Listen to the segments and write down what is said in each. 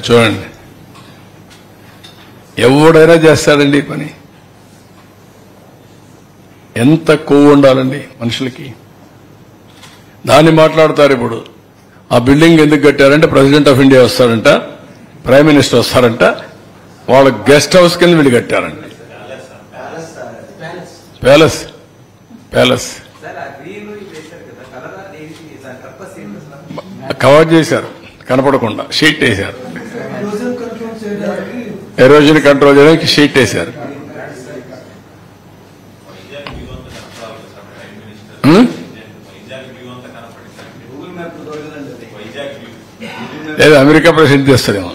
చూడండి ఎవడైనా చేస్తాడండి ఈ పని ఎంత కొవ్వు ఉండాలండి మనుషులకి దాన్ని మాట్లాడతారు ఇప్పుడు ఆ బిల్డింగ్ ఎందుకు కట్టారంటే ప్రెసిడెంట్ ఆఫ్ ఇండియా వస్తారంట ప్రైమ్ మినిస్టర్ వస్తారంట వాళ్ళ గెస్ట్ హౌస్ కింద వీళ్ళు కట్టారంట ప్యాలెస్ ప్యాలెస్ సార్ ఆ గ్రీన్ వేశారు కదా కలర్ ఏంటి దాని పర్పస్ ఏంటి అసలు కవర్ చేశారు కనపడకుండా షీట్ వేశారు ఎరోజన్ కంట్రోల్ చేయడానికి ఎరోజన్ కంట్రోల్ చేయడానికి షీట్ వేశారు హ్మ్? గూగుల్ మ్యాప్ దొరకదండి అది వైజాగ్ వ్యూ లేదా అమెరికా ప్రెసిడెంట్ చేస్తారేమో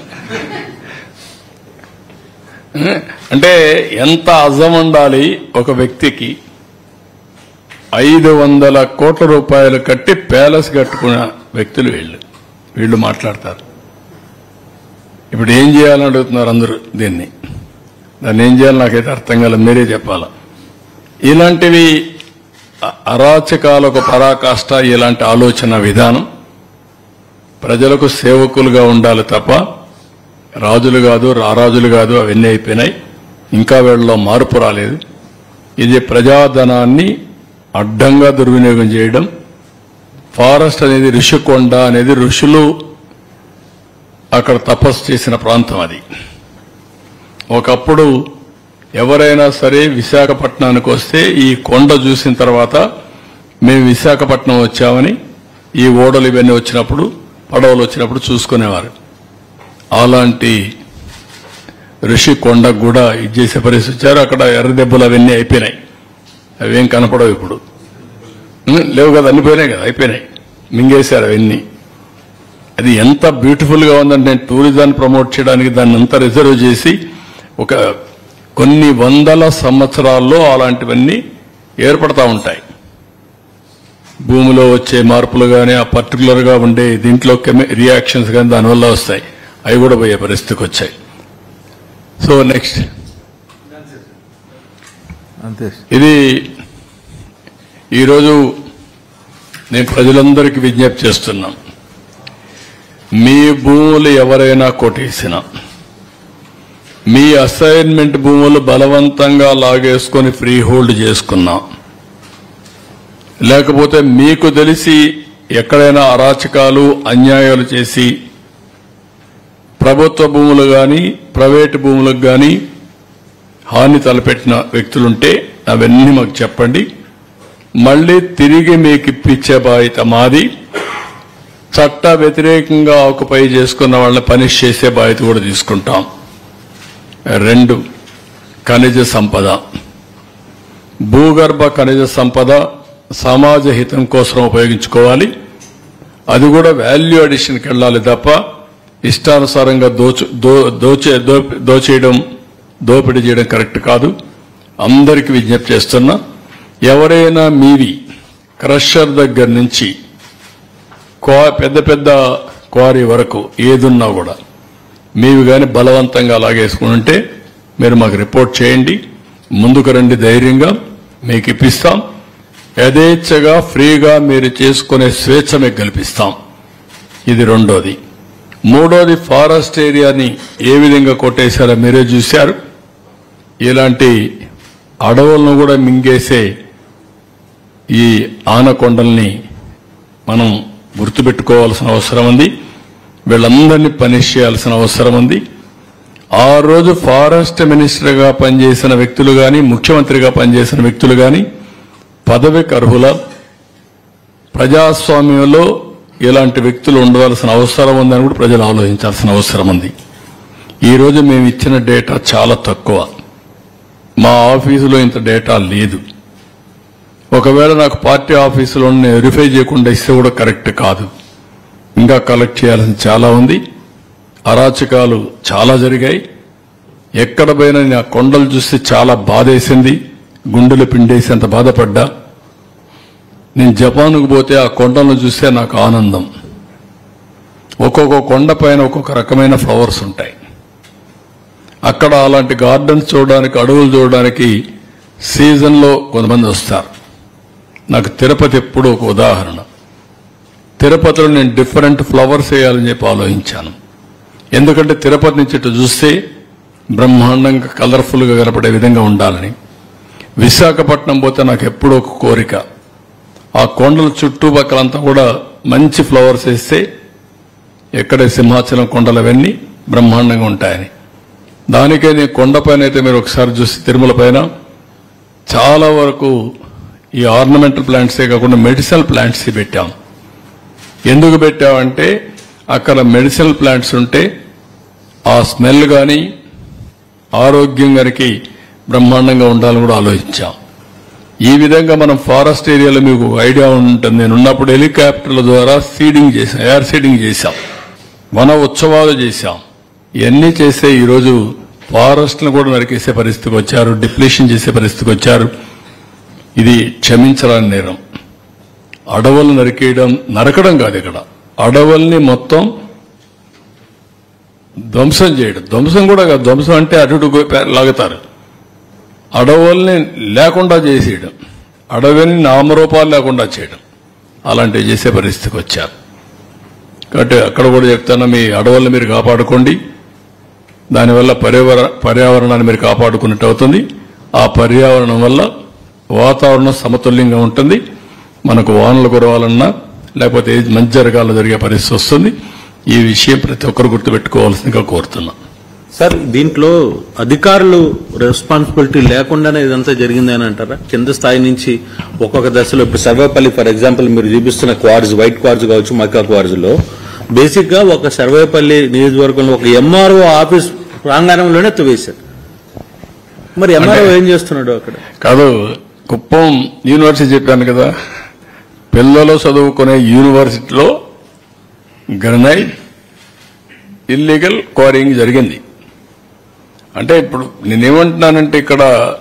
హ్మ్? అంటే ఎంత అజం ఉండాలి ఒక వ్యక్తికి ఐదు వందల కోట్ల రూపాయలు కట్టి ప్యాలెస్ కట్టుకున్న వ్యక్తులు వీళ్ళు వీళ్ళు మాట్లాడతారు ఇప్పుడు ఏం చేయాలని అడుగుతున్నారు అందరూ దీన్ని దాన్ని ఏం చేయాలి నాకైతే అర్థం కాలేదు మీరే చెప్పాలా ఇలాంటివి అ- అరాచకాలకు పరాకాష్ట ఇలాంటి ఆలోచన విధానం ప్రజలకు సేవకులుగా ఉండాలి తప్ప రాజులు కాదు రారాజులు కాదు అవన్నీ అయిపోయినాయి ఇంకా వీళ్ళలో మార్పు రాలేదు ఇది ప్రజాధనాన్ని అడ్డంగా దుర్వినియోగం చేయడం ఫారెస్ట్ అనేది ఋషికొండ అనేది ఋషులు అక్కడ తపస్సు చేసిన ప్రాంతం అది ఒకప్పుడు ఎవరైనా సరే విశాఖపట్నానికి వస్తే ఈ కొండ చూసిన తర్వాత మేము విశాఖపట్నం వచ్చామని ఈ ఓడలు ఇవన్నీ వచ్చినప్పుడు పడవలు వచ్చినప్పుడు చూసుకునేవారు అలాంటి ఋషి కొండకు కూడా ఇది చేసే పరిస్థితి వచ్చారు అక్కడ ఎర్ర దెబ్బలు అవన్నీ అయిపోయినాయి అవేం కనపడవు ఇప్పుడు ఉం, లేవు కదా అన్ని పోయినాయి కదా అయిపోయినాయి మింగేశారు అవన్నీ అది ఎంత బ్యూటిఫుల్ గా ఉందంటే నేను టూరిజాన్ని ప్రమోట్ చేయడానికి దాన్ని అంతా రిజర్వ్ చేసి ఒక కొన్ని వందల సంవత్సరాల్లో అలాంటివన్నీ ఏర్పడతా ఉంటాయి భూమిలో వచ్చే మార్పులు కానీ ఆ పర్టికులర్ గా ఉండే దీంట్లో కెమి రియాక్షన్స్ కానీ దానివల్ల వస్తాయి అవి కూడా పోయే పరిస్థితికి వచ్చాయి సో నెక్స్ట్ అంతే ఇది ఈరోజు నేను ప్రజలందరికీ విజ్ఞప్తి చేస్తున్నాం మీ భూములు ఎవరైనా కొట్టేసినా మీ అసైన్మెంట్ భూములు బలవంతంగా లాగేసుకొని ఫ్రీ హోల్డ్ చేసుకున్నా లేకపోతే మీకు తెలిసి ఎక్కడైనా అరాచకాలు అన్యాయాలు చేసి ప్రభుత్వ భూములు గాని ప్రైవేటు భూములకు గాని హాని తలపెట్టిన వ్యక్తులుంటే అవన్నీ మాకు చెప్పండి మళ్ళీ తిరిగి మీకు ఇప్పించే బాధ్యత మాది చట్ట వ్యతిరేకంగా ఆకుపై చేసుకున్న వాళ్ళని పనిష్ చేసే బాధ్యత కూడా తీసుకుంటాం రెండు ఖనిజ సంపద భూగర్భ ఖనిజ సంపద సమాజ హితం కోసం ఉపయోగించుకోవాలి అది కూడా వాల్యూ అడిషన్కి వెళ్ళాలి తప్ప ఇష్టానుసారంగా దోచు దో- దోచే దో- దోచేయడం దోపిడీ చేయడం కరెక్ట్ కాదు అందరికి విజ్ఞప్తి చేస్తున్నా ఎవరైనా మీవి క్రషర్ దగ్గర నుంచి క్వా- పెద్ద పెద్ద క్వారీ వరకు ఏదున్నా కూడా మీవి గాని బలవంతంగా లాగేసుకుంటే మీరు మాకు రిపోర్ట్ చేయండి ముందుకు రండి ధైర్యంగా మీకు ఇప్పిస్తాం యథేచ్ఛగా ఫ్రీగా మీరు చేసుకునే స్వేచ్ఛ మీకు కల్పిస్తాం ఇది రెండోది మూడోది ఫారెస్ట్ ఏరియాని ఏ విధంగా కొట్టేశారో మీరే చూశారు ఇలాంటి అడవులను కూడా మింగేసే ఈ ఆనకొండల్ని మనం గుర్తుపెట్టుకోవాల్సిన అవసరం ఉంది వీళ్ళందరినీ పనిష్ చేయాల్సిన అవసరం ఉంది ఆ రోజు ఫారెస్ట్ మినిస్టర్గా పనిచేసిన వ్యక్తులు గాని ముఖ్యమంత్రిగా పనిచేసిన వ్యక్తులు గాని పదవికి అర్హుల ప్రజాస్వామ్యంలో ఇలాంటి వ్యక్తులు ఉండవలసిన అవసరం ఉందని కూడా ప్రజలు ఆలోచించాల్సిన అవసరం ఉంది ఈ రోజు మేము ఇచ్చిన డేటా చాలా తక్కువ మా ఆఫీసులో ఇంత డేటా లేదు ఒకవేళ నాకు పార్టీ ఆఫీసులో నేను వెరిఫై చేయకుండా ఇస్తే కూడా కరెక్ట్ కాదు ఇంకా కలెక్ట్ చేయాల్సింది చాలా ఉంది అరాచకాలు చాలా జరిగాయి ఎక్కడ పోయినా నా కొండలు చూస్తే చాలా బాధేసింది గుండెలు పిండేసేంత బాధపడ్డా నేను జపాన్కు పోతే ఆ కొండలను చూస్తే నాకు ఆనందం ఒక్కొక్క కొండ పైన ఒక్కొక్క రకమైన ఫ్లవర్స్ ఉంటాయి అక్కడ అలాంటి గార్డెన్స్ చూడడానికి అడవులు చూడడానికి సీజన్లో కొంతమంది వస్తారు నాకు తిరుపతి ఎప్పుడు ఒక ఉదాహరణ తిరుపతిలో నేను డిఫరెంట్ ఫ్లవర్స్ వేయాలని చెప్పి ఆలోచించాను ఎందుకంటే తిరుపతి నుంచి ఇటు చూస్తే బ్రహ్మాండంగా కలర్ఫుల్గా కనపడే విధంగా ఉండాలని విశాఖపట్నం పోతే నాకు ఎప్పుడూ ఒక కోరిక ఆ కొండల చుట్టుపక్కలంతా కూడా మంచి ఫ్లవర్స్ వేస్తే ఎక్కడ సింహాచలం కొండలు అవన్నీ బ్రహ్మాండంగా ఉంటాయని దానికే నేను కొండపైన అయితే మీరు ఒకసారి చూసి తిరుమల పైన చాలా వరకు ఈ ఆర్నమెంటల్ ప్లాంట్సే కాకుండా మెడిసినల్ ప్లాంట్స్ పెట్టాం ఎందుకు పెట్టామంటే అక్కడ మెడిసినల్ ప్లాంట్స్ ఉంటే ఆ స్మెల్ కానీ ఆరోగ్యం గారికి బ్రహ్మాండంగా ఉండాలని కూడా ఆలోచించాం ఈ విధంగా మనం ఫారెస్ట్ ఏరియాలో మీకు ఒక ఐడియా ఉంటుంది నేను ఉన్నప్పుడు హెలికాప్టర్ల ద్వారా సీడింగ్ చేశాం ఎయిర్ సీడింగ్ చేశాం వన ఉత్సవాలు చేశాం ఇవన్నీ చేస్తే ఈరోజు ఫారెస్ట్ను కూడా నరికేసే పరిస్థితికి వచ్చారు డిప్లేషన్ చేసే పరిస్థితికి వచ్చారు ఇది క్షమించరాని నేరం అడవులు నరికేయడం నరకడం కాదు ఇక్కడ అడవుల్ని మొత్తం ధ్వంసం చేయడం ధ్వంసం కూడా కాదు ధ్వంసం అంటే అటు ఇటు పే- లాగుతారు అడవుల్ని లేకుండా చేసేయడం అడవిని నామరూపాలు లేకుండా చేయడం అలాంటివి చేసే పరిస్థితికి వచ్చారు కాబట్టి అక్కడ కూడా చెప్తాను మీ అడవుల్ని మీరు కాపాడుకోండి దానివల్ల పర్యావర పర్యావరణాన్ని మీరు కాపాడుకున్నట్టు అవుతుంది ఆ పర్యావరణం వల్ల వాతావరణం సమతుల్యంగా ఉంటుంది మనకు వానలు కురవాలన్నా లేకపోతే ఏది మంచి జరగాలో జరిగే పరిస్థితి వస్తుంది ఈ విషయం ప్రతి ఒక్కరు గుర్తుపెట్టుకోవాల్సిందిగా కోరుతున్నా సార్ దీంట్లో అధికారులు రెస్పాన్సిబిలిటీ లేకుండానే ఇదంతా జరిగింది అని అంటారా కింద స్థాయి నుంచి ఒక్కొక్క దశలో ఇప్పుడు సర్వేపల్లి ఫర్ ఎగ్జాంపుల్ మీరు చూపిస్తున్న క్వార్జ్ వైట్ క్వార్జ్ కావచ్చు మక్కా క్వార్జ్ లో బేసిక్ గా ఒక సర్వేపల్లి నియోజకవర్గంలో ఒక ఎంఆర్ఓ ఆఫీస్ ప్రాంగణంలోనే తవ్వేశారు మరి ఎంఆర్ఓ ఏం చేస్తున్నాడు అక్కడ కాదు కుప్పం యూనివర్సిటీ చెప్పాను కదా పిల్లలు చదువుకునే యూనివర్సిటీలో గ్రనైట్ ఇల్లీగల్ క్వారింగ్ జరిగింది అంటే ఇప్పుడు నేనేమంటున్నానంటే ఇక్కడ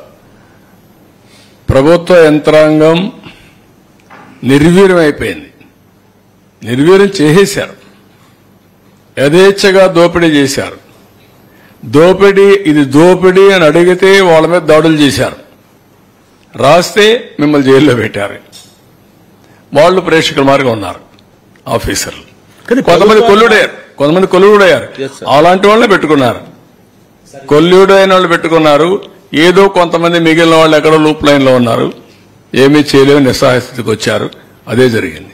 ప్రభుత్వ యంత్రాంగం నిర్వీర్యం అయిపోయింది నిర్వీర్యం చేసేశారు యథేచ్ఛగా దోపిడీ చేశారు దోపిడీ ఇది దోపిడీ అని అడిగితే వాళ్ళ మీద దాడులు చేశారు రాస్తే మిమ్మల్ని జైల్లో పెట్టారు వాళ్ళు ప్రేక్షకుల మార్గం ఉన్నారు ఆఫీసర్లు కానీ కొంతమంది ప్రభుత్వం- కొల్లుడయ్యారు కొంతమంది కొల్లుడయ్యారు Yes, sir. అలాంటి వాళ్ళని పెట్టుకున్నారు కొల్లుడైన వాళ్ళు పెట్టుకున్నారు ఏదో కొంతమంది మిగిలిన వాళ్ళు ఎక్కడో లూప్ లైన్ లో ఉన్నారు ఏమీ చేయలేని నిస్సహాయ స్థితికి వచ్చారు అదే జరిగింది